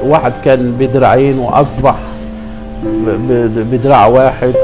واحد كان بدراعين واصبح ب- ب- بدراع واحد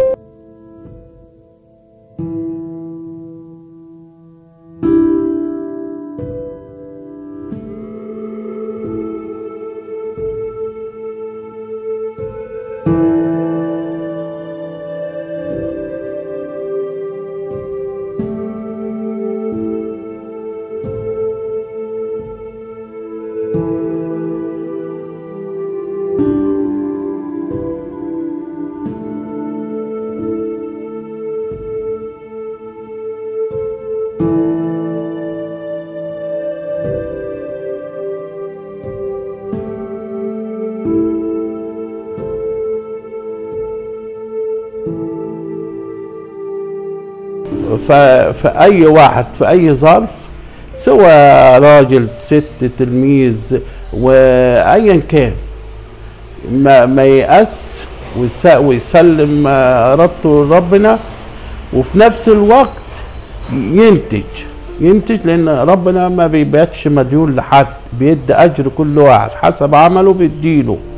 ف- فأي واحد في أي ظرف سواء راجل ست تلميذ وأيا كان ما, ما ييأس ويس- ويسلم آه، إرادته لربنا وفي نفس الوقت ينتج ينتج لأن ربنا ما بيباتش مديون لحد بيدي أجر كل واحد حسب عمله بيديله